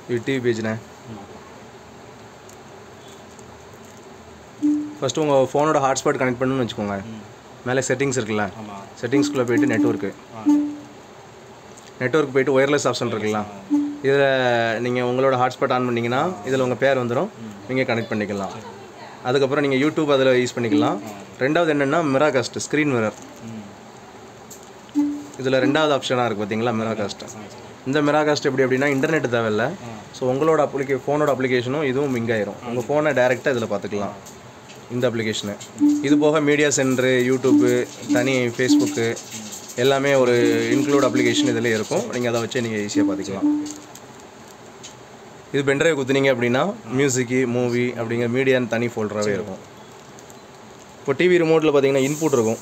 இது TV பேஜ்ண்ணே first உங்கள் ஃபோனோட ஹாட்ஸ்பாட் கனெக்ட் பண்ணணும்னு வச்சுக்கோங்க மேலே செட்டிங்ஸ் இருக்குல்ல ஆமாம் செட்டிங்ஸ்குள்ளே போயிட்டு நெட்ஒர்க்கு ஆ நெட்ஒர்க் போயிட்டு ஒயர்லெஸ் ஆப்ஷன் இருக்குல்ல இதில் நீங்கள் உங்களோட ஹாட்ஸ்பாட் ஆன் பண்ணிங்கன்னா இதில் உங்கள் பேர் வந்துடும் நீங்கள் கனெக்ட் பண்ணிக்கலாம் அதுக்கப்புறம் நீங்கள் யூடியூப் அதில் யூஸ் பண்ணிக்கலாம் ரெண்டாவது என்னென்னா மிராகாஸ்ட் ஸ்க்ரீன் மிரர் ம் இதில் ரெண்டாவது ஆப்ஷனாக இருக்குது பார்த்தீங்களா மிராகாஸ்ட் இந்த மிராகாஸ்ட் எப்படி அப்படின்னா இன்டர்நெட் தேவையில்ல ஸோ உங்களோட அப்ளிகே ஃபோனோட அப்ளிகேஷனும் இதுவும் மிங் ஆயிரும் உங்கள் ஃபோனை டேரெக்டாக இதில் பார்த்துக்கலாம் இந்த அப்ளிகேஷனு இது போக மீடியா சென்டரு யூடியூப்பு தனி ஃபேஸ்புக்கு எல்லாமே ஒரு இன்க்ளூட் அப்ளிகேஷன் இதில் இருக்கும் நீங்கள் அதை வச்சு நீங்கள் ஈஸியாக பார்த்துக்கலாம் இது பென்ட்ரைவ் குத்துனீங்க அப்படின்னா மியூசிக்கு மூவி அப்படிங்கிற மீடியான்னு தனி ஃபோல்டராகவே இருக்கும் இப்போ டிவி ரிமோட்டில் பார்த்தீங்கன்னா இன்புட் இருக்கும்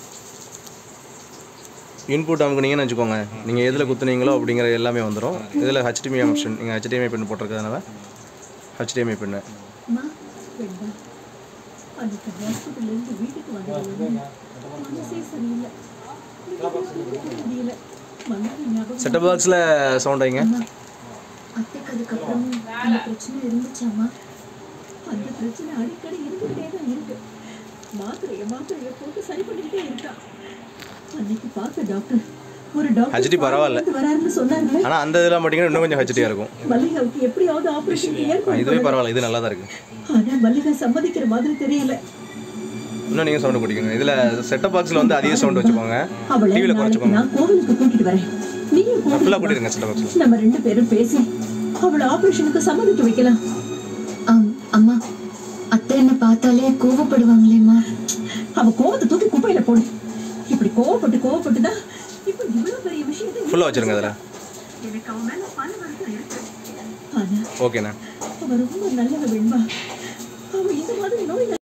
இன்புட் அமுக்குனீங்கன்னு வச்சுக்கோங்க நீங்கள் எதில் குத்துனீங்களோ அப்படிங்கிற எல்லாமே வந்துடும் இதில் HDMI ஆப்ஷன் நீங்கள் HDMI பின் போட்டிருக்கிறதுனால HDMI பின்னு அம்மா வேண்டாம் அன்னைக்கு ஹாஸ்பிட்டல்ல இருந்து வீட்டுக்கு வந்ததுல மனசே சரியில்லை வீட்டுக்கு முடியல மனைவி ஞாபகம் செட்டப் பாக்ஸில் சவுண்ட் வைங்க அம்மா, அத்தைக்கு அதுக்கப்புறமும் அந்த பிரச்சனை இருந்துச்சாம்மா அந்த பிரச்சனை அடிக்கடி இருந்துகிட்டே தான் இருக்கு மாத்திரைய மாத்திரைய போட்டு சரி பண்ணிக்கிட்டே இருக்கா அன்னைக்கு பார்த்த டாக்டர் ஒரு டாக்டர் HD பரவாயில்ல. இருந்து வராருன்னு சொன்னாங்க ஆனால் அந்த இதெல்லாம் பார்த்தீங்கன்னா இன்னும் கொஞ்சம் ஹெச்டியாக இருக்கும் மல்லிகாவுக்கு எப்படியாவது ஆபரேஷன் ஆ, ஏற்பாடு இதுவே பரவாயில்ல இது நல்லா தான் இருக்குது ஆனா மல்லிகா சம்மதிக்கிற மாதிரி தெரியல இன்னும் நீங்கள் சவுண்டு பிடிக்குங்க இதில் செட்டப் பாக்ஸில் வந்து அதிக சவுண்ட் வச்சுக்கோங்க அவளை டிவியில் நாளைக்கு குறைச்சிக்கோங்க நான் கோவிலுக்கு கூட்டிட்டு வரேன் நீயும் ஃபுல்லாக கூட்டிட்டு வா. கூட்டிடுங்க செட்டப் பாக்ஸில் நம்ம ரெண்டு பேரும் பேசி அவளை ஆபரேஷனுக்கு சம்மதிக்க வைக்கலாம் ஆம், அம்மா அத்தை என்ன பார்த்தாலே கோவப்படுவாங்களேம்மா அவ கோவத்தை தூக்கி குப்பையில போடு இப்படி கோவப்பட்டு கோவப்பட்டு தான் இப்ப இவ்வளவு பெரிய விஷயத்தை ஃபுல்லாக வச்சுருங்க அதில் எனக்கு அவன் மேல பல வருத்தம் இருக்கு ஆனா ஓகேண்ணா அவ ரொம்ப நல்லவ வெண்பா அவ இந்த மாதிரி நோய்